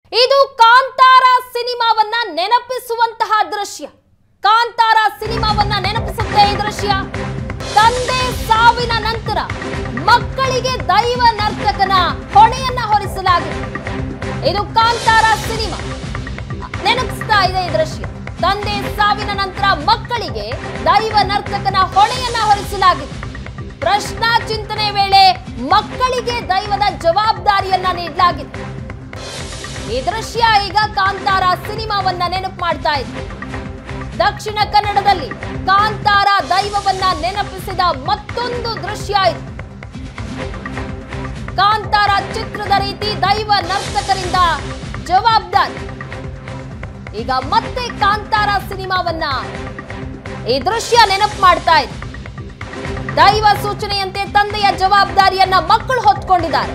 ಇದು ಕಾಂತಾರ ಸಿನಿಮಾವನ್ನ ನೆನಪಿಸುವಂತಹ ದೃಶ್ಯ ಕಾಂತಾರ ಸಿನಿಮಾವನ್ನ ನೆನಪಿಸುತ್ತೆ ಈ ದೃಶ್ಯ ತಂದೆ ಸಾವಿನ ನಂತರ ಮಕ್ಕಳಿಗೆ ದೈವ ನರ್ತಕನ ಹೊಣೆಯನ್ನ ಹೊರಿಸಲಾಗಿದೆ ಇದು ಕಾಂತಾರ ಸಿನಿಮಾ ನೆನಪಿಸ್ತಾ ಇದೆ ಈ ದೃಶ್ಯ ತಂದೆ ಸಾವಿನ ನಂತರ ಮಕ್ಕಳಿಗೆ ದೈವ ನರ್ತಕನ ಹೊಣೆಯನ್ನ ಹೊರಿಸಲಾಗಿದೆ ಪ್ರಶ್ನಾ ಚಿಂತನೆ ವೇಳೆ ಮಕ್ಕಳಿಗೆ ದೈವದ ಜವಾಬ್ದಾರಿಯನ್ನ ನೀಡಲಾಗಿದೆ ಈ ದೃಶ್ಯ ಈಗ ಕಾಂತಾರ ಸಿನಿಮಾವನ್ನ ನೆನಪು ಮಾಡ್ತಾ ಇದೆ ದಕ್ಷಿಣ ಕನ್ನಡದಲ್ಲಿ ಕಾಂತಾರ ದೈವವನ್ನ ನೆನಪಿಸಿದ ಮತ್ತೊಂದು ದೃಶ್ಯ ಇದು ಕಾಂತಾರ ಚಿತ್ರದ ರೀತಿ ದೈವ ನರ್ತಕರಿಂದ ಜವಾಬ್ದಾರಿ ಈಗ ಮತ್ತೆ ಕಾಂತಾರ ಸಿನಿಮಾವನ್ನ ಈ ದೃಶ್ಯ ನೆನಪು ಮಾಡ್ತಾ ಇದೆ ದೈವ ಸೂಚನೆಯಂತೆ ತಂದೆಯ ಜವಾಬ್ದಾರಿಯನ್ನ ಮಕ್ಕಳು ಹೊತ್ಕೊಂಡಿದ್ದಾರೆ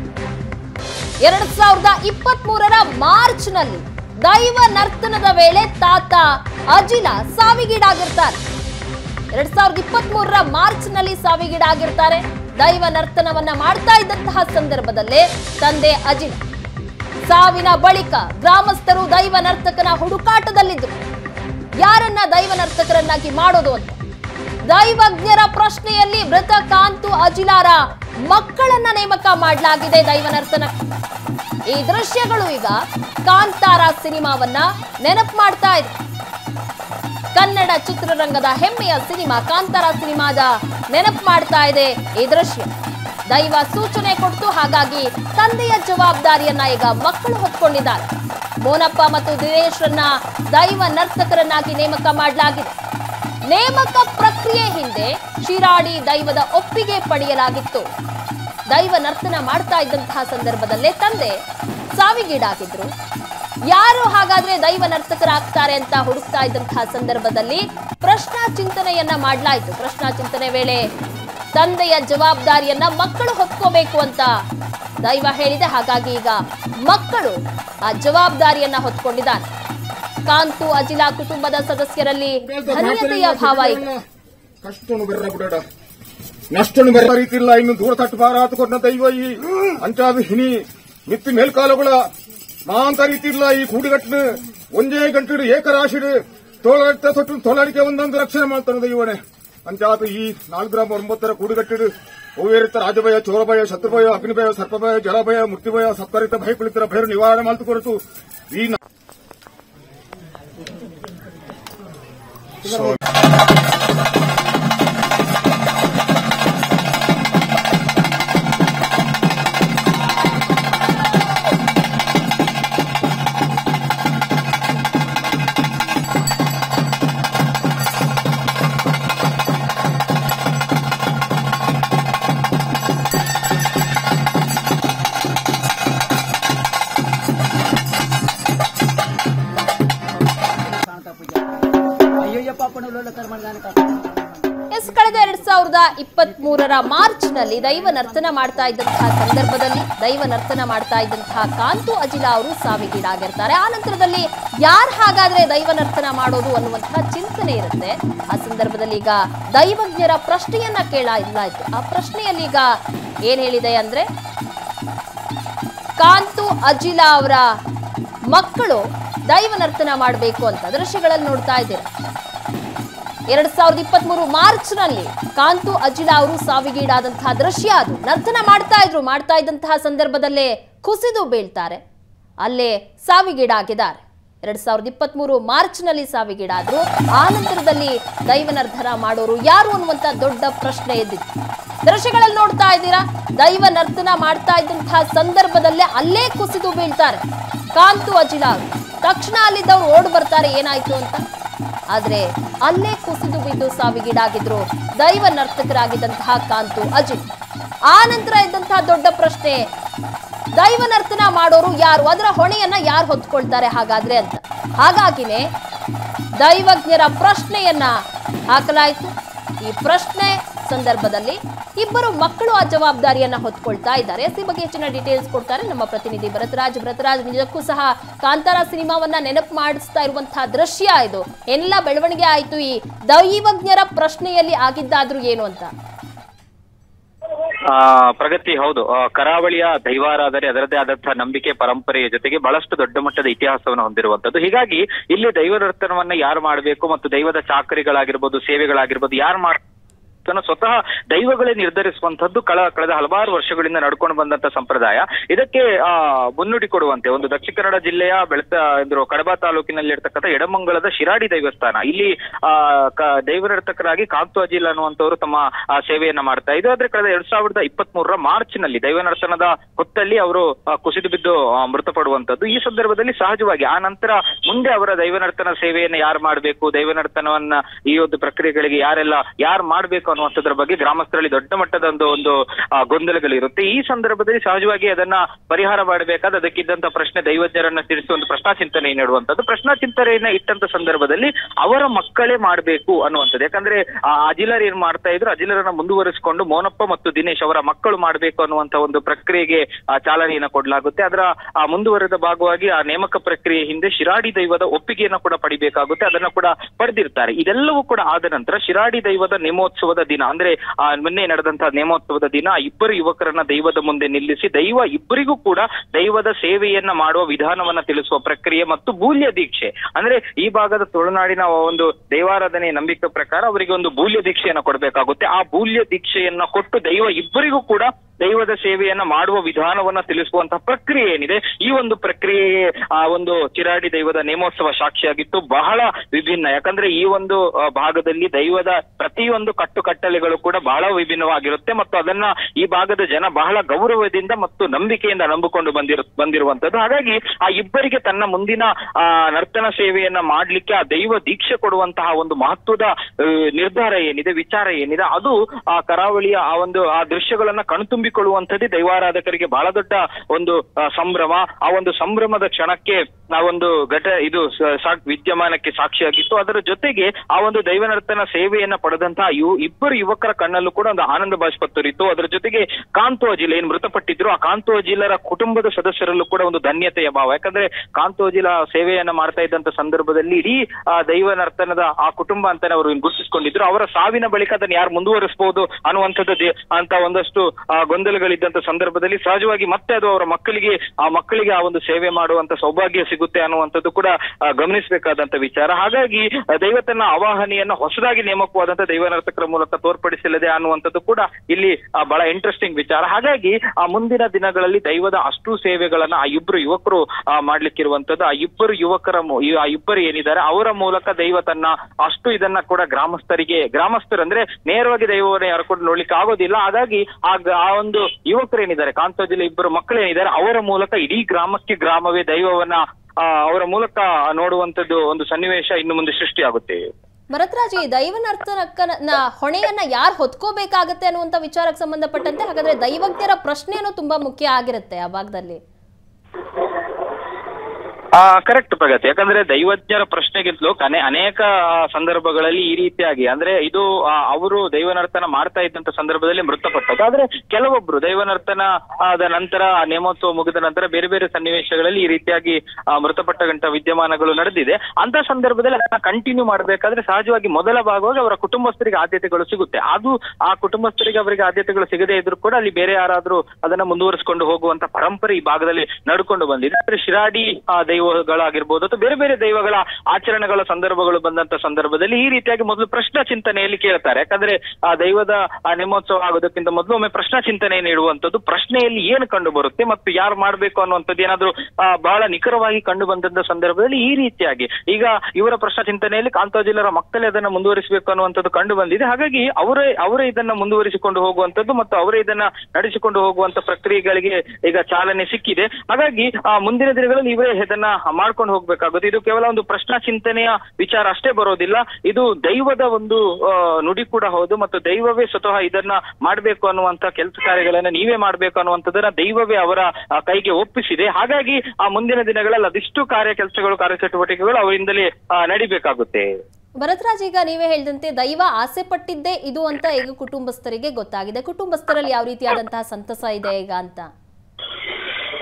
ಎರಡ್ ಸಾವಿರದ ಇಪ್ಪತ್ತ್ ಮೂರರ ಮಾರ್ಚ್ ನಲ್ಲಿ ದೈವ ನರ್ತನದ ವೇಳೆ ತಾತ ಅಜಿಲ ಸಾವಿಗೀಡಾಗಿರ್ತಾರೆ ಎರಡ್ ಸಾವಿರದ ಇಪ್ಪತ್ತ್ ಮೂರರ ಮಾರ್ಚ್ ನಲ್ಲಿ ಸಾವಿಗೀಡಾಗಿರ್ತಾರೆ ದೈವ ನರ್ತನವನ್ನ ಮಾಡ್ತಾ ಇದ್ದಂತಹ ಸಂದರ್ಭದಲ್ಲೇ ತಂದೆ ಅಜಿಲ ಸಾವಿನ ಬಳಿಕ ಗ್ರಾಮಸ್ಥರು ದೈವ ನರ್ತಕನ ಹುಡುಕಾಟದಲ್ಲಿದ್ದರು ಯಾರನ್ನ ದೈವ ನರ್ತಕರನ್ನಾಗಿ ಮಾಡೋದು ಅಂತ ದೈವಜ್ಞರ ಪ್ರಶ್ನೆಯಲ್ಲಿ ಮೃತ ಕಾಂತು ಅಜಿಲಾರ ಮಕ್ಕಳನ್ನ ನೇಮಕ ಮಾಡಲಾಗಿದೆ ದೈವ ನರ್ತನ ಈ ದೃಶ್ಯಗಳು ಈಗ ಕಾಂತಾರ ಸಿನಿಮಾವನ್ನ ನೆನಪು ಮಾಡ್ತಾ ಇದೆ ಕನ್ನಡ ಚಿತ್ರರಂಗದ ಹೆಮ್ಮೆಯ ಸಿನಿಮಾ ಕಾಂತಾರ ಸಿನಿಮಾದ ನೆನಪು ಮಾಡ್ತಾ ಇದೆ ಈ ದೃಶ್ಯ ದೈವ ಸೂಚನೆ ಕೊಡ್ತು ಹಾಗಾಗಿ ತಂದೆಯ ಜವಾಬ್ದಾರಿಯನ್ನ ಈಗ ಮಕ್ಕಳು ಹೊತ್ಕೊಂಡಿದ್ದಾರೆ ಮೋನಪ್ಪ ಮತ್ತು ದಿನೇಶ್ರನ್ನ ದೈವ ನರ್ತಕರನ್ನಾಗಿ ನೇಮಕ ಮಾಡಲಾಗಿದೆ ನೇಮಕ ಪ್ರಕ್ರಿಯೆ ಹಿಂದೆ ಶಿರಾಡಿ ದೈವದ ಒಪ್ಪಿಗೆ ಪಡೆಯಲಾಗಿತ್ತು ದೈವ ನರ್ತನ ಮಾಡ್ತಾ ಇದ್ದಂತಹ ಸಂದರ್ಭದಲ್ಲೇ ತಂದೆ ಸಾವಿಗೀಡಾಗಿದ್ರು ಯಾರು ಹಾಗಾದ್ರೆ ದೈವ ನರ್ತಕರಾಗ್ತಾರೆ ಅಂತ ಹುಡುಕ್ತಾ ಇದ್ದಂತಹ ಸಂದರ್ಭದಲ್ಲಿ ಪ್ರಶ್ನಾ ಚಿಂತನೆಯನ್ನ ಮಾಡಲಾಯಿತು ಪ್ರಶ್ನಾ ಚಿಂತನೆ ವೇಳೆ ತಂದೆಯ ಜವಾಬ್ದಾರಿಯನ್ನ ಮಕ್ಕಳು ಹೊತ್ಕೋಬೇಕು ಅಂತ ದೈವ ಹೇಳಿದೆ ಹಾಗಾಗಿ ಈಗ ಮಕ್ಕಳು ಆ ಜವಾಬ್ದಾರಿಯನ್ನ ಹೊತ್ಕೊಂಡಿದ್ದಾರೆ ಕಾಂತು ಅಜಿಲಾ ಕುಟುಂಬದ ಸದಸ್ಯರಲ್ಲಿ ಧನ್ಯತೆಯ ಭಾವ ಈಗ ಕಷ್ಟನು ಬೆರ್ರ ಬಿಡಡ ನಷ್ಟನು ಬೆರ್ರ ರೀತಿ ಇಲ್ಲ ಇನ್ನು ದೂರ ತಟ್ಟು ಭಾರಾತು ಕೊಟ್ಟ ದೈವ ಈ ಅಂಚಾದು ಹಿನಿ ಮಿತ್ತಿ ಮೇಲ್ಕಾಲುಗಳ ಮಾಂತ ರೀತಿ ಇಲ್ಲ ಈ ಕೂಡಿಗಟ್ಟಿನ ಒಂದೇ ಗಂಟು ಏಕರಾಶಿಡು ತೋಳಗಟ್ಟ ತೊಟ್ಟು ತೊಳಡಿಕೆ ಒಂದೊಂದು ರಕ್ಷಣೆ ಮಾಡ್ತಾನೆ ದೈವನೇ ಅಂಚಾತು ಈ ನಾಲ್ಕು ಗ್ರಾಮ ಒಂಬತ್ತರ ಕೂಡಿಗಟ್ಟಿಡು ಓವೇರಿತ ರಾಜಭಯ ಚೋರಭಯ ಶತ್ರುಭಯ ಅಗ್ನಿಭಯ ಸರ್ಪಭಯ ಜಲಭಯ ಮೃತ್ಯುಭಯ ಸಪ್ತರಿತ ಭಯ ಕುಳಿತರ ಭಯ ನಿವಾರಣೆ ಮಾಡ್ತು ಕೊರತು ಈ ನ- అయ్యో పాపను కర్మని ಎಸ್ ಕಳೆದ ಎರಡ್ ಸಾವಿರದ ಇಪ್ಪತ್ತ್ ಮೂರರ ಮಾರ್ಚ್ ನಲ್ಲಿ ದೈವ ನರ್ತನ ಮಾಡ್ತಾ ಇದ್ದಂತಹ ಸಂದರ್ಭದಲ್ಲಿ ದೈವ ನರ್ತನ ಮಾಡ್ತಾ ಇದ್ದಂತಹ ಕಾಂತು ಅಜಿಲಾ ಅವರು ಸಾವಿಗೀಡಾಗಿರ್ತಾರೆ ಆ ನಂತರದಲ್ಲಿ ಯಾರು ಹಾಗಾದ್ರೆ ದೈವ ನರ್ತನ ಮಾಡೋದು ಅನ್ನುವಂತಹ ಚಿಂತನೆ ಇರುತ್ತೆ ಆ ಸಂದರ್ಭದಲ್ಲಿ ಈಗ ದೈವಜ್ಞರ ಪ್ರಶ್ನೆಯನ್ನ ಕೇಳಲಾಯಿತು ಆ ಪ್ರಶ್ನೆಯಲ್ಲಿ ಈಗ ಏನ್ ಹೇಳಿದೆ ಅಂದ್ರೆ ಕಾಂತು ಅಜಿಲಾ ಅವರ ಮಕ್ಕಳು ದೈವ ನರ್ತನ ಮಾಡಬೇಕು ಅಂತ ದೃಶ್ಯಗಳಲ್ಲಿ ನೋಡ್ತಾ ಇದ್ದೀರಾ ಎರಡ್ ಸಾವಿರದ ಇಪ್ಪತ್ತ್ ಮೂರು ಮಾರ್ಚ್ ನಲ್ಲಿ ಕಾಂತು ಅಜಿಲಾ ಅವರು ಸಾವಿಗೀಡಾದಂತಹ ದೃಶ್ಯ ಅದು ನರ್ತನ ಮಾಡ್ತಾ ಇದ್ರು ಮಾಡ್ತಾ ಇದ್ದಂತಹ ಸಂದರ್ಭದಲ್ಲೇ ಕುಸಿದು ಬೀಳ್ತಾರೆ ಅಲ್ಲೇ ಸಾವಿಗೀಡಾಗಿದ್ದಾರೆ ಎರಡ್ ಸಾವಿರದ ಇಪ್ಪತ್ತ್ ಮೂರು ಮಾರ್ಚ್ ನಲ್ಲಿ ಸಾವಿಗೀಡಾದ್ರು ಆ ನಂತರದಲ್ಲಿ ದೈವ ನರ್ತನ ಮಾಡೋರು ಯಾರು ಅನ್ನುವಂತ ದೊಡ್ಡ ಪ್ರಶ್ನೆ ಎದ್ದಿತ್ತು ದೃಶ್ಯಗಳಲ್ಲಿ ನೋಡ್ತಾ ಇದ್ದೀರಾ ದೈವ ನರ್ತನ ಮಾಡ್ತಾ ಇದ್ದಂತಹ ಸಂದರ್ಭದಲ್ಲೇ ಅಲ್ಲೇ ಕುಸಿದು ಬೀಳ್ತಾರೆ ಕಾಂತು ಅಜಿಲಾ ಅವರು. ತಕ್ಷಣ ಅಲ್ಲಿದ್ದವ್ರು ಓಡ್ ಬರ್ತಾರೆ ಏನಾಯ್ತು ಅಂತ ಆದ್ರೆ ಅಲ್ಲೇ ಕುಸಿದು ಬಿದ್ದು ಸಾವಿಗೀಡಾಗಿದ್ರು ದೈವ ನರ್ತಕರಾಗಿದ್ದಂತಹ ಕಾಂತು ಅಜಿತ್ ಆ ನಂತರ ಇದ್ದಂತಹ ದೊಡ್ಡ ಪ್ರಶ್ನೆ ದೈವ ನರ್ತನ ಮಾಡೋರು ಯಾರು ಅದರ ಹೊಣೆಯನ್ನ ಯಾರು ಹೊತ್ಕೊಳ್ತಾರೆ ಹಾಗಾದ್ರೆ ಅಂತ ಹಾಗಾಗಿನೇ ದೈವಜ್ಞರ ಪ್ರಶ್ನೆಯನ್ನ ಹಾಕಲಾಯಿತು ಈ ಪ್ರಶ್ನೆ ಸಂದರ್ಭದಲ್ಲಿ ಇಬ್ಬರು ಮಕ್ಕಳು ಆ ಜವಾಬ್ದಾರಿಯನ್ನ ಹೊತ್ಕೊಳ್ತಾ ಇದ್ದಾರೆ ಎಸ್ ಈ ಬಗ್ಗೆ ಹೆಚ್ಚಿನ ಡೀಟೇಲ್ಸ್ ಕೊಡ್ತಾರೆ ನಮ್ಮ ಪ್ರತಿನಿಧಿ ಭರತರಾಜ್ ಭರತರಾಜ್ ನಿಜಕ್ಕೂ ಸಹ ಕಾಂತಾರ ಸಿನಿಮಾವನ್ನ ನೆನಪು ಮಾಡಿಸ್ತಾ ಇರುವಂತಹ ದೃಶ್ಯ ಇದು ಎಲ್ಲ ಬೆಳವಣಿಗೆ ಆಯ್ತು ಈ ದೈವಜ್ಞರ ಪ್ರಶ್ನೆಯಲ್ಲಿ ಆಗಿದ್ದಾದ್ರೂ ಏನು ಅಂತ ಆ, ಪ್ರಗತಿ ಹೌದು ಆ, ಕರಾವಳಿಯ ದೈವಾರಾಧನೆ ಅದರದ್ದೇ ಆದಂತಹ ನಂಬಿಕೆ ಪರಂಪರೆಯ ಜೊತೆಗೆ ಬಹಳಷ್ಟು ದೊಡ್ಡ ಮಟ್ಟದ ಇತಿಹಾಸವನ್ನು ಹೊಂದಿರುವಂತದ್ದು ಹೀಗಾಗಿ ಇಲ್ಲಿ ದೈವ ನರ್ತನವನ್ನ ಯಾರು ಮಾಡಬೇಕು ಮತ್ತು ದೈವದ ಚಾಕರಿಗಳಾಗಿರ್ಬೋದು ಸೇವೆಗಳಾಗಿರ್ಬೋದು ಯಾರು ಮಾಡ ಸ್ವತಃ ದೈವಗಳೇ ನಿರ್ಧರಿಸುವಂತದ್ದು ಕಳ ಕಳೆದ ಹಲವಾರು ವರ್ಷಗಳಿಂದ ನಡ್ಕೊಂಡು ಬಂದಂತ ಸಂಪ್ರದಾಯ ಇದಕ್ಕೆ ಆ ಮುನ್ನುಡಿ ಕೊಡುವಂತೆ ಒಂದು ದಕ್ಷಿಣ ಕನ್ನಡ ಜಿಲ್ಲೆಯ ಬೆಳತ ಎಂದ್ರು ಕಡಬ ತಾಲೂಕಿನಲ್ಲಿ ಇರ್ತಕ್ಕಂಥ ಎಡಮಂಗಲದ ಶಿರಾಡಿ ದೈವಸ್ಥಾನ ಇಲ್ಲಿ ಆ ಕ- ದೈವ ನರ್ತಕರಾಗಿ ಕಾಂತು ಅಜಿಲ್ ಅನ್ನುವಂಥವ್ರು ತಮ್ಮ ಆ, ಸೇವೆಯನ್ನ ಮಾಡ್ತಾ ಇದ್ರು ಆದ್ರೆ ಕಳೆದ ಎರಡ್ ಸಾವಿರದ ಇಪ್ಪತ್ತ್ ಮೂರರ ಮಾರ್ಚ್ ನಲ್ಲಿ ದೈವ ನರ್ತನದ ಹೊತ್ತಲ್ಲಿ ಅವರು ಆ, ಕುಸಿದು ಬಿದ್ದು ಆ, ಮೃತಪಡುವಂತದ್ದು ಈ ಸಂದರ್ಭದಲ್ಲಿ ಸಹಜವಾಗಿ ಆ ನಂತರ ಮುಂದೆ ಅವರ ದೈವ ನರ್ತನ ಸೇವೆಯನ್ನ ಯಾರು ಮಾಡಬೇಕು ದೈವ ನರ್ತನವನ್ನ ಈ ಒಂದು ಪ್ರಕ್ರಿಯೆಗಳಿಗೆ ಯಾರೆಲ್ಲ ಯಾರು ಮಾಡಬೇಕು ಅನ್ನುವಂಥದ್ರ ಬಗ್ಗೆ ಗ್ರಾಮಸ್ಥರಲ್ಲಿ ದೊಡ್ಡ ಮಟ್ಟದ ಒಂದು ಒಂದು ಆ, ಗೊಂದಲಗಳಿರುತ್ತೆ ಈ ಸಂದರ್ಭದಲ್ಲಿ ಸಹಜವಾಗಿ ಅದನ್ನ ಪರಿಹಾರ ಮಾಡಬೇಕಾದ ಅದಕ್ಕಿದ್ದಂತ ಪ್ರಶ್ನೆ ದೈವಜ್ಞರನ್ನ ತಿಳಿಸಿ ಒಂದು ಪ್ರಶ್ನಾ ಚಿಂತನೆ ನೀಡುವಂತದ್ದು ಪ್ರಶ್ನಾ ಚಿಂತನೆಯನ್ನ ಇಟ್ಟಂತ ಸಂದರ್ಭದಲ್ಲಿ ಅವರ ಮಕ್ಕಳೇ ಮಾಡಬೇಕು ಅನ್ನುವಂಥದ್ದು ಯಾಕಂದ್ರೆ ಆ ಅಜಿಲರ್ ಏನ್ ಮಾಡ್ತಾ ಇದ್ರು ಅಜಿಲರನ್ನ ಮುಂದುವರಿಸಿಕೊಂಡು ಮೋನಪ್ಪ ಮತ್ತು ದಿನೇಶ್ ಅವರ ಮಕ್ಕಳು ಮಾಡಬೇಕು ಅನ್ನುವಂತ ಒಂದು ಪ್ರಕ್ರಿಯೆಗೆ ಆ, ಚಾಲನೆಯನ್ನ ಕೊಡಲಾಗುತ್ತೆ ಅದರ ಆ ಮುಂದುವರೆದ ಭಾಗವಾಗಿ ಆ ನೇಮಕ ಪ್ರಕ್ರಿಯೆ ಹಿಂದೆ ಶಿರಾಡಿ ದೈವದ ಒಪ್ಪಿಗೆಯನ್ನ ಕೂಡ ಪಡಿಬೇಕಾಗುತ್ತೆ ಅದನ್ನ ಕೂಡ ಪಡೆದಿರ್ತಾರೆ ಇದೆಲ್ಲವೂ ಕೂಡ ಆದ ನಂತರ ಶಿರಾಡಿ ದೈವದ ನೇಮೋತ್ಸವದ ದಿನ ಅಂದ್ರೆ ಆ ಮೊನ್ನೆ ನಡೆದಂತಹ ನೇಮೋತ್ಸವದ ದಿನ ಆ ಇಬ್ಬರು ಯುವಕರನ್ನ ದೈವದ ಮುಂದೆ ನಿಲ್ಲಿಸಿ ದೈವ ಇಬ್ಬರಿಗೂ ಕೂಡ ದೈವದ ಸೇವೆಯನ್ನ ಮಾಡುವ ವಿಧಾನವನ್ನ ತಿಳಿಸುವ ಪ್ರಕ್ರಿಯೆ ಮತ್ತು ಬೂಲ್ಯ ದೀಕ್ಷೆ ಅಂದ್ರೆ ಈ ಭಾಗದ ತುಳುನಾಡಿನ ಒಂದು ದೈವಾರಾಧನೆ ನಂಬಿಕೆ ಪ್ರಕಾರ ಅವರಿಗೆ ಒಂದು ಬೂಲ್ಯ ದೀಕ್ಷೆಯನ್ನ ಕೊಡಬೇಕಾಗುತ್ತೆ ಆ ಬೂಲ್ಯ ದೀಕ್ಷೆಯನ್ನ ಕೊಟ್ಟು ದೈವ ಇಬ್ಬರಿಗೂ ಕೂಡ ದೈವದ ಸೇವೆಯನ್ನ ಮಾಡುವ ವಿಧಾನವನ್ನ ತಿಳಿಸುವಂತಹ ಪ್ರಕ್ರಿಯೆ ಏನಿದೆ ಈ ಒಂದು ಪ್ರಕ್ರಿಯೆಗೆ ಆ ಒಂದು ಚಿರಾಡಿ ದೈವದ ನೇಮೋತ್ಸವ ಸಾಕ್ಷಿಯಾಗಿತ್ತು ಬಹಳ ವಿಭಿನ್ನ ಯಾಕಂದ್ರೆ ಈ ಒಂದು ಆ, ಭಾಗದಲ್ಲಿ ದೈವದ ಪ್ರತಿಯೊಂದು ಕಟ್ಟುಕಟ್ಟಲೆಗಳು ಕೂಡ ಬಹಳ ವಿಭಿನ್ನವಾಗಿರುತ್ತೆ ಮತ್ತು ಅದನ್ನ ಈ ಭಾಗದ ಜನ ಬಹಳ ಗೌರವದಿಂದ ಮತ್ತು ನಂಬಿಕೆಯಿಂದ ನಂಬಿಕೊಂಡು ಬಂದಿರು ಬಂದಿರುವಂತದ್ದು ಹಾಗಾಗಿ ಆ ಇಬ್ಬರಿಗೆ ತನ್ನ ಮುಂದಿನ ಆ ನರ್ತನ ಸೇವೆಯನ್ನ ಮಾಡ್ಲಿಕ್ಕೆ ಆ ದೈವ ದೀಕ್ಷೆ ಕೊಡುವಂತಹ ಒಂದು ಮಹತ್ವದ ಆ, ನಿರ್ಧಾರ ಏನಿದೆ ವಿಚಾರ ಏನಿದೆ ಅದು ಆ ಕರಾವಳಿಯ ಆ ಒಂದು ಆ ದೃಶ್ಯಗಳನ್ನ ಕಣ್ತುಂಬಿಕೊಳ್ಳುವಂಥದ್ದೇ ದೈವಾರಾಧಕರಿಗೆ ಬಹಳ ದೊಡ್ಡ ಒಂದು ಆ, ಸಂಭ್ರಮ ಆ ಒಂದು ಸಂಭ್ರಮದ ಕ್ಷಣಕ್ಕೆ ಆ ಒಂದು ಘಟ ಇದು ಸ- ಸಾ- ವಿದ್ಯಮಾನಕ್ಕೆ ಸಾಕ್ಷಿಯಾಗಿತ್ತು ಅದರ ಜೊತೆಗೆ ಆ ಒಂದು ದೈವ ನರ್ತನ ಸೇವೆಯನ್ನ ಪಡೆದಂತಹ ಯು ಇಬ್ಬರು ಯುವಕರ ಕಣ್ಣಲ್ಲೂ ಕೂಡ ಒಂದು ಆನಂದ ಬಾಷ್ಪ ತೋರಿತ್ತು ಅದರ ಜೊತೆಗೆ ಕಾಂತು ಅಜಿಲ ಏನ್ ಮೃತಪಟ್ಟಿದ್ರು ಆ ಕಾಂತು ಅಜಿಲರ ಕುಟುಂಬದ ಸದಸ್ಯರಲ್ಲೂ ಕೂಡ ಒಂದು ಧನ್ಯತೆಯ ಭಾವ ಯಾಕಂದ್ರೆ ಕಾಂತು ಅಜಿಲ ಸೇವೆಯನ್ನ ಮಾಡ್ತಾ ಇದ್ದಂತ ಸಂದರ್ಭದಲ್ಲಿ ಇಡೀ ಆ ದೈವ ನರ್ತನದ ಆ ಕುಟುಂಬ ಅಂತಾನೆ ಅವರು ಗುರುತಿಸಿಕೊಂಡಿದ್ರು ಅವರ ಸಾವಿನ ಬಳಿಕ ಅದನ್ನ ಯಾರು ಮುಂದುವರಿಸಬಹುದು ಅನ್ನುವಂಥದ್ದು ದೇ- ಅಂತ ಒಂದಷ್ಟು ಆ, ಗೊಂದಲಗಳಿದ್ದಂತ ಸಂದರ್ಭದಲ್ಲಿ ಸಹಜವಾಗಿ ಮತ್ತೆ ಅದು ಅವರ ಮಕ್ಕಳಿಗೆ ಆ ಮಕ್ಕಳಿಗೆ ಆ ಒಂದು ಸೇವೆ ಮಾಡುವಂತ ಸೌಭಾಗ್ಯ ಸಿಗುತ್ತೆ ಅನ್ನುವಂಥದ್ದು ಕೂಡ ಆ, ಗಮನಿಸಬೇಕಾದಂತ ವಿಚಾರ ಹಾಗಾಗಿ ಆ, ದೈವ ತನ್ನ ಆವಾಹನೆಯನ್ನ ಹೊಸದಾಗಿ ನೇಮಕವಾದಂತ ದೈವ ನರ್ತಕರ ಮೂಲಕ ತೋರ್ಪಡಿಸಲಿದೆ ಅನ್ನುವಂಥದ್ದು ಕೂಡ ಇಲ್ಲಿ ಆ, ಬಹಳ ಇಂಟ್ರೆಸ್ಟಿಂಗ್ ವಿಚಾರ ಹಾಗಾಗಿ ಆ ಮುಂದಿನ ದಿನಗಳಲ್ಲಿ ದೈವದ ಅಷ್ಟು ಸೇವೆಗಳನ್ನ ಆ ಇಬ್ರು ಯುವಕರು ಆ, ಮಾಡ್ಲಿಕ್ಕಿರುವಂತದ್ದು ಆ ಇಬ್ಬರು ಯುವಕರ ಮೂ- ಈ- ಆ ಇಬ್ಬರು ಏನಿದ್ದಾರೆ ಅವರ ಮೂಲಕ ದೈವ ತನ್ನ ಅಷ್ಟು ಇದನ್ನ ಕೂಡ ಗ್ರಾಮಸ್ಥರಿಗೆ ಗ್ರಾಮಸ್ಥರು ಅಂದ್ರೆ ನೇರವಾಗಿ ದೈವವನ್ನ ಯಾರು ಕೂಡ ನೋಡ್ಲಿಕ್ಕೆ ಆಗೋದಿಲ್ಲ ಹಾಗಾಗಿ ಆ ಗ- ಆ ಒಂದು ಯುವಕರೇನಿದ್ದಾರೆ ಕಾಂತೋಜಿಲ ಇಬ್ಬರು ಮಕ್ಕಳೇನಿದ್ದಾರೆ ಅವರ ಮೂಲಕ ಇಡೀ ಗ್ರಾಮಕ್ಕೆ ಗ್ರಾಮವೇ ದೈವವನ್ನ ಆ, ಅವರ ಮೂಲಕ ನೋಡುವಂತದ್ದು ಒಂದು ಸನ್ನಿವೇಶ ಇನ್ನು ಮುಂದೆ ಸೃಷ್ಟಿಯಾಗುತ್ತೆ ಭರತ್ರಾಜ್ ಈ ದೈವ ನರ್ತನಕ್ಕನ ಹೊಣೆಯನ್ನ ಯಾರು ಹೊತ್ಕೋಬೇಕಾಗತ್ತೆ ಅನ್ನುವಂತ ವಿಚಾರಕ್ಕೆ ಸಂಬಂಧಪಟ್ಟಂತೆ ಹಾಗಾದ್ರೆ ದೈವಜ್ಞರ ಪ್ರಶ್ನೆನೂ ತುಂಬಾ ಮುಖ್ಯ ಆಗಿರುತ್ತೆ ಆ ಭಾಗದಲ್ಲಿ ಆ ಕರೆಕ್ಟ್ ಪ್ರಗತಿ ಯಾಕಂದ್ರೆ ದೈವಜ್ಞರ ಪ್ರಶ್ನೆಗಿಂತಲೂ ಕನೆ ಅನೇಕ ಆ, ಸಂದರ್ಭಗಳಲ್ಲಿ ಈ ರೀತಿಯಾಗಿ ಅಂದ್ರೆ ಇದು ಆ, ಅವರು ದೈವ ನರ್ತನ ಮಾಡ್ತಾ ಇದ್ದಂತ ಸಂದರ್ಭದಲ್ಲಿ ಮೃತಪಟ್ಟದ್ದು ಆದ್ರೆ ಕೆಲವೊಬ್ರು ದೈವ ನರ್ತನ ಆದ ನಂತರ ಆ ನೇಮೋತ್ಸವ ಮುಗಿದ ನಂತರ ಬೇರೆ ಬೇರೆ ಸನ್ನಿವೇಶಗಳಲ್ಲಿ ಈ ರೀತಿಯಾಗಿ ಆ, ಮೃತಪಟ್ಟಂತ ವಿದ್ಯಮಾನಗಳು ನಡೆದಿದೆ ಅಂತ ಸಂದರ್ಭದಲ್ಲಿ ಅದನ್ನ ಕಂಟಿನ್ಯೂ ಮಾಡಬೇಕಾದ್ರೆ ಸಹಜವಾಗಿ ಮೊದಲ ಭಾಗವಾಗಿ ಅವರ ಕುಟುಂಬಸ್ಥರಿಗೆ ಆದ್ಯತೆಗಳು ಸಿಗುತ್ತೆ ಅದು ಆ ಕುಟುಂಬಸ್ಥರಿಗೆ ಅವರಿಗೆ ಆದ್ಯತೆಗಳು ಸಿಗದೇ ಇದ್ರು ಕೂಡ ಅಲ್ಲಿ ಬೇರೆ ಯಾರಾದ್ರೂ ಅದನ್ನ ಮುಂದುವರಿಸಿಕೊಂಡು ಹೋಗುವಂತ ಪರಂಪರೆ ಈ ಭಾಗದಲ್ಲಿ ನಡ್ಕೊಂಡು ಬಂದಿದೆ ಅಂದ್ರೆ ಶಿರಾಡಿ ಆ, ದೈವಗಳಾಗಿರ್ಬೋದು ಅಥವಾ ಬೇರೆ ಬೇರೆ ದೈವಗಳ ಆಚರಣೆಗಳ ಸಂದರ್ಭಗಳು ಬಂದಂತ ಸಂದರ್ಭದಲ್ಲಿ ಈ ರೀತಿಯಾಗಿ ಮೊದಲು ಪ್ರಶ್ನಾ ಚಿಂತನೆಯಲ್ಲಿ ಕೇಳ್ತಾರೆ ಯಾಕಂದ್ರೆ ಆ ದೈವದ ಆ ನೇಮೋತ್ಸವ ಆಗೋದಕ್ಕಿಂತ ಮೊದಲು ಒಮ್ಮೆ ಪ್ರಶ್ನಾ ಚಿಂತನೆ ನೀಡುವಂತದ್ದು ಪ್ರಶ್ನೆಯಲ್ಲಿ ಏನು ಕಂಡು ಬರುತ್ತೆ ಮತ್ತು ಯಾರು ಮಾಡಬೇಕು ಅನ್ನುವಂಥದ್ದು ಏನಾದ್ರೂ ಆ, ಬಹಳ ನಿಖರವಾಗಿ ಕಂಡು ಬಂದಂತ ಸಂದರ್ಭದಲ್ಲಿ ಈ ರೀತಿಯಾಗಿ ಈಗ ಇವರ ಪ್ರಶ್ನಾ ಚಿಂತನೆಯಲ್ಲಿ ಕಾಂತೋಜಿಲರ ಮಕ್ಕಳೇ ಅದನ್ನ ಮುಂದುವರಿಸಬೇಕು ಅನ್ನುವಂಥದ್ದು ಕಂಡು ಬಂದಿದೆ ಹಾಗಾಗಿ ಅವರೇ ಅವರೇ ಇದನ್ನ ಮುಂದುವರಿಸಿಕೊಂಡು ಹೋಗುವಂತದ್ದು ಮತ್ತು ಅವರೇ ಇದನ್ನ ನಡೆಸಿಕೊಂಡು ಹೋಗುವಂತ ಪ್ರಕ್ರಿಯೆಗಳಿಗೆ ಈಗ ಚಾಲನೆ ಸಿಕ್ಕಿದೆ ಹಾಗಾಗಿ ಆ ಮುಂದಿನ ದಿನಗಳಲ್ಲಿ ಇವರೇ ಇದನ್ನ ಮಾಡ್ಕೊಂಡು ಹೋಗ್ಬೇಕಾಗುತ್ತೆ ಇದು ಕೇವಲ ಒಂದು ಪ್ರಶ್ನಾ ಚಿಂತನೆಯ ವಿಚಾರ ಅಷ್ಟೇ ಬರೋದಿಲ್ಲ ಇದು ದೈವದ ಒಂದು ಆ, ನುಡಿ ಕೂಡ ಹೌದು ಮತ್ತು ದೈವವೇ ಸ್ವತಃ ಇದನ್ನ ಮಾಡಬೇಕು ಅನ್ನುವಂತ ಕೆಲಸ ಕಾರ್ಯಗಳನ್ನ ನೀವೇ ಮಾಡಬೇಕು ಅನ್ನುವಂಥದ್ದನ್ನ ದೈವವೇ ಅವರ ಆ, ಕೈಗೆ ಒಪ್ಪಿಸಿದೆ ಹಾಗಾಗಿ ಆ ಮುಂದಿನ ದಿನಗಳಲ್ಲಿ ಅದಿಷ್ಟು ಕಾರ್ಯ ಕೆಲಸಗಳು ಕಾರ್ಯಚಟುವಟಿಕೆಗಳು ಅವರಿಂದಲೇ ಆ, ನಡಿಬೇಕಾಗುತ್ತೆ ಭರತ್ರಾಜ್ ಈಗ ನೀವೇ ಹೇಳಿದಂತೆ ದೈವ ಆಸೆ ಪಟ್ಟಿದ್ದೇ ಇದು ಅಂತ ಈಗ ಕುಟುಂಬಸ್ಥರಿಗೆ ಗೊತ್ತಾಗಿದೆ ಕುಟುಂಬಸ್ಥರಲ್ಲಿ ಯಾವ ರೀತಿಯಾದಂತಹ ಸಂತಸ ಇದೆ ಈಗ ಅಂತ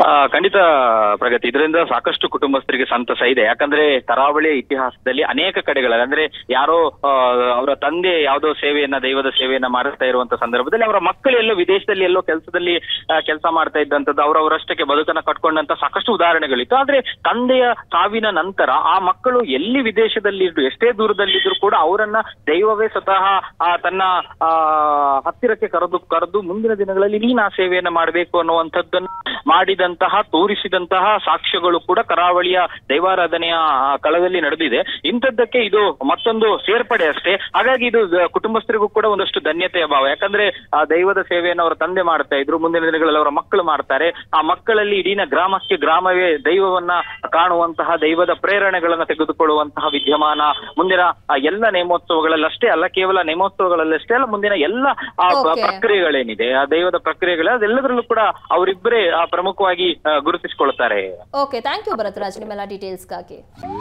ಆ, ಖಂಡಿತ ಪ್ರಗತಿ ಇದರಿಂದ ಸಾಕಷ್ಟು ಕುಟುಂಬಸ್ಥರಿಗೆ ಸಂತಸ ಇದೆ ಯಾಕಂದ್ರೆ ಕರಾವಳಿಯ ಇತಿಹಾಸದಲ್ಲಿ ಅನೇಕ ಕಡೆಗಳಲ್ಲಿ ಅಂದ್ರೆ ಯಾರೋ ಆ, ಅವರ ತಂದೆ ಯಾವುದೋ ಸೇವೆಯನ್ನ ದೈವದ ಸೇವೆಯನ್ನ ಮಾಡ್ತಾ ಇರುವಂತ ಸಂದರ್ಭದಲ್ಲಿ ಅವರ ಮಕ್ಕಳು ಎಲ್ಲೋ ವಿದೇಶದಲ್ಲಿ ಎಲ್ಲೋ ಕೆಲಸದಲ್ಲಿ ಕೆಲಸ ಮಾಡ್ತಾ ಇದ್ದಂಥದ್ದು ಅವರವರಷ್ಟಕ್ಕೆ ಬದುಕನ್ನ ಕಟ್ಕೊಂಡಂತ ಸಾಕಷ್ಟು ಉದಾಹರಣೆಗಳಿತ್ತು ಆದ್ರೆ ತಂದೆಯ ಸಾವಿನ ನಂತರ ಆ ಮಕ್ಕಳು ಎಲ್ಲಿ ವಿದೇಶದಲ್ಲಿ ಇದ್ರು ಎಷ್ಟೇ ದೂರದಲ್ಲಿದ್ರು ಕೂಡ ಅವರನ್ನ ದೈವವೇ ಸ್ವತಃ ಆ, ತನ್ನ ಆ, ಹತ್ತಿರಕ್ಕೆ ಕರೆದು ಕರೆದು ಮುಂದಿನ ದಿನಗಳಲ್ಲಿ ನೀನ್ ಆ ಸೇವೆಯನ್ನ ಮಾಡಬೇಕು ಅನ್ನುವಂಥದ್ದನ್ನ ಮಾಡಿದಂತಹ ತೋರಿಸಿದಂತಹ ಸಾಕ್ಷ್ಯಗಳು ಕೂಡ ಕರಾವಳಿಯ ದೈವಾರಾಧನೆಯ ಆ, ಕಳದಲ್ಲಿ ನಡೆದಿದೆ ಇಂಥದ್ದಕ್ಕೆ ಇದು ಮತ್ತೊಂದು ಸೇರ್ಪಡೆ ಅಷ್ಟೇ ಹಾಗಾಗಿ ಇದು ದ- ಕುಟುಂಬಸ್ಥರಿಗೂ ಕೂಡ ಒಂದಷ್ಟು ಧನ್ಯತೆಯ ಭಾವ ಯಾಕಂದ್ರೆ ಆ ದೈವದ ಸೇವೆಯನ್ನು ಅವರ ತಂದೆ ಮಾಡ್ತಾ ಇದ್ರು ಮುಂದಿನ ದಿನಗಳಲ್ಲಿ ಅವರ ಮಕ್ಕಳು ಮಾಡ್ತಾರೆ ಆ ಮಕ್ಕಳಲ್ಲಿ ಇಡೀನ ಗ್ರಾಮಕ್ಕೆ ಗ್ರಾಮವೇ ದೈವವನ್ನ ಕಾಣುವಂತಹ ದೈವದ ಪ್ರೇರಣೆಗಳನ್ನ ತೆಗೆದುಕೊಳ್ಳುವಂತಹ ವಿದ್ಯಮಾನ ಮುಂದಿನ ಆ ಎಲ್ಲ ನೇಮೋತ್ಸವಗಳಲ್ಲಿ ಅಷ್ಟೇ ಅಲ್ಲ ಕೇವಲ ನೇಮೋತ್ಸವಗಳಲ್ಲಿ ಅಷ್ಟೇ ಅಲ್ಲ ಮುಂದಿನ ಎಲ್ಲ ಆ ಪ್ರ- Okay. ಪ್ರಕ್ರಿಯೆಗಳೇನಿದೆ ಆ ದೈವದ ಪ್ರಕ್ರಿಯೆಗಳು ಅದೆಲ್ಲದರಲ್ಲೂ ಕೂಡ ಅವರಿಬ್ಬರೇ ಆ, ಪ್ರಮುಖವಾಗಿ ಆ, ಗುರುತಿಸಿಕೊಳ್ತಾರೆ ಓಕೆ ಥ್ಯಾಂಕ್ ಯು ಭರತ್ರಾಜ್ ನಿಮ್ಮೆಲ್ಲ ಡೀಟೇಲ್ಸ್ಗಾಗಿ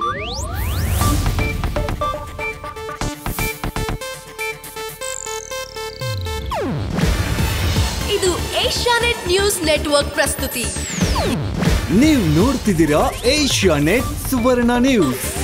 ಇದು ಏಷ್ಯಾನೆಟ್ ನ್ಯೂಸ್ ನೆಟ್ವರ್ಕ್ ಪ್ರಸ್ತುತಿ ನೀವು ನೋಡ್ತಿದ್ದೀರಾ ಏಷ್ಯಾ ನೆಟ್ ಸುವರ್ಣ ನ್ಯೂಸ್